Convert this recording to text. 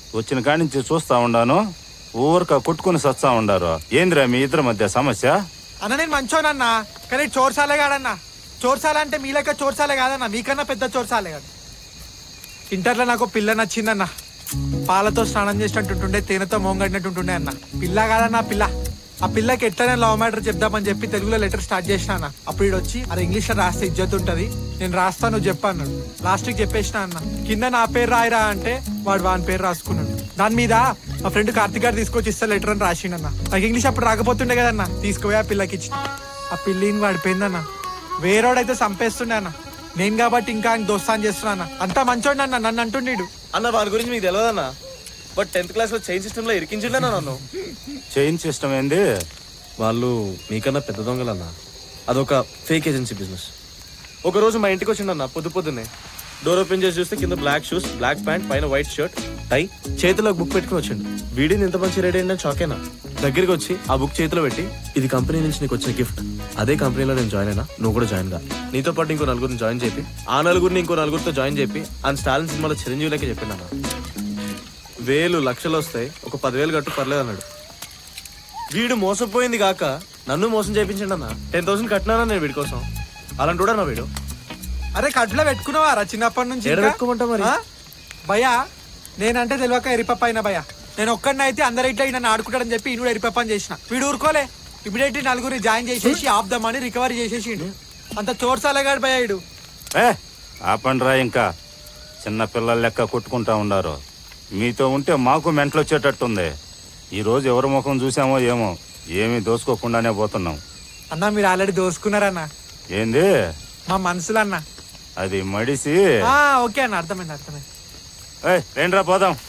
వచ్చిన కాడి నుంచి చూస్తా ఉండాను ఊరక కొట్టుకుని సత్తా ఉండారు ఏందిరా మీ ఇద్దరి మధ్య సమస్య అన్న నేను మంచోనన్నా కానీ చోర్సాలే కాడన్నా చోర్సాల అంటే మీ లెక్క చోర్సాలే కాదన్నా మీకన్నా పెద్ద చోర్సాలే కాదు ఇంటర్లో నాకు ఒక పిల్ల నచ్చిందన్న పాలతో స్నానం చేసినట్టుంటుండే తేనెతో మోంగడినట్టుంటుండే అన్న పిల్ల కాదన్నా పిల్ల ఆ పిల్లకి ఎట్లనే లవ్ మ్యాటర్ చెప్దామని చెప్పి తెలుగులో లెటర్ స్టార్ట్ చేసిన అన్న అప్పుడు ఈడు వచ్చి అది ఇంగ్లీష్ లో రాస్తే ఇజ్జత్ ఉంటది నేను రాస్తాను నువ్వు చెప్పు అన్నాడు లాస్ట్ కి చెప్పేసిన అన్న కింద నా పేరు రాయరా అంటే వాడు వాని పేరు రాసుకున్నాడు దాని మీద మా ఫ్రెండ్ కార్తిక్ గారు తీసుకొచ్చి ఇస్తా లెటర్ అని రాసిండన్న నాకు ఇంగ్లీష్ అప్పుడు రాకపోతుండే కదన్న తీసుకుపోయి ఆ పిల్లకి ఇచ్చిన ఆ పిల్లిని వాడిపోయిందన్న వేరేవాడైతే చంపేస్తుండే అన్న నేను కాబట్టి ఇంకా ఆయన దోస్తాన్ చేస్తున్నా అన్న అంతా మంచోడు అన్న నన్ను అంటుండీడు అన్న వాని గురించి మీకు తెలియదన్న బట్ టెన్త్ క్లాస్ లో చైన్ సిస్టమ్ లో ఇరికించిండన్నా నన్ను చైన్ సిస్టమ్ ఏంది వాళ్ళు మీకన్నా పెద్ద దొంగలన్న అదొక ఫేక్ ఏజెన్సీ బిజినెస్ ఒక రోజు మా ఇంటికి వచ్చిండన్న పొద్దు పొద్దున్నే డోర్ ఓపెన్ చేసి చూస్తే కింద బ్లాక్ షూస్ బ్లాక్ ప్యాంట్ పైన వైట్ షర్ట్ టై చేతిలో బుక్ పెట్టుకుని వచ్చిండు వీడిని ఇంత మంచి రెడీ అయిందని షాకేనా దగ్గరికి వచ్చి ఆ బుక్ చేతిలో పెట్టి ఇది కంపెనీ నుంచి నీకు వచ్చిన గిఫ్ట్ అదే కంపెనీలో నేను జాయిన్ అయినా నువ్వు కూడా జాయిన్ గా నీతో పాటు ఇంకో నలుగురిని జాయిన్ చెప్పి ఆ నలుగురిని ఇంకో నలుగురితో జాయిన్ చెప్పి అండ్ స్టాలిన్ సినిమాలో చిరంజీవిలోకి చెప్పిండు వేలు లక్షలు వస్తాయి ఒక పదివేలు కట్టు పర్లేదు అన్నాడు వీడు మోసపోయింది కాక నన్ను మోసం చేయించండి అన్న టెన్ థౌసండ్ కట్టినానా నేను వీడి కోసం అలాంటి కూడా నా వీడు అరే కడుపులో పెట్టుకున్నావారా చిన్నప్పటి నుంచి ఏడ ఇంకా? పెట్టుకోమంటావు మరి? ఆ? భయ్యా నేనంటే తెలియక ఎరిపప్ప అయిన భయ్యా నేను ఒక్కడిని అయితే అందరు ఇట్లా నన్ను ఆడుకుంటాడని చెప్పి ఈయన ఎరిపప్ప అని చేసిన వీడు ఊరుకోలే ఇమీడియట్లీ నలుగురిని జాయిన్ చేసేసి ఆపుదామని రికవరీ చేసేసిండు అంత చోర్సాలగాడు భయ్యా ఇడు ఏ ఆపండ్రా ఇంకా చిన్న పిల్లల లెక్క కొట్టుకుంటా ఉండారు మీతో ఉంటే మాకు మెంటలు వచ్చేటట్టుంది ఈ రోజు ఎవరి ముఖం చూసామో ఏమో ఏమీ దోసుకోకుండానే పోతున్నాం అన్న మీరు ఆల్రెడీ దోసుకున్నారన్న ఏంది మా మనసులో అన్న అది మడిసి ఆ, ఓకే అన్న అర్థమైంది అర్థమైంది ఏయ్, రండ్రా పోదాం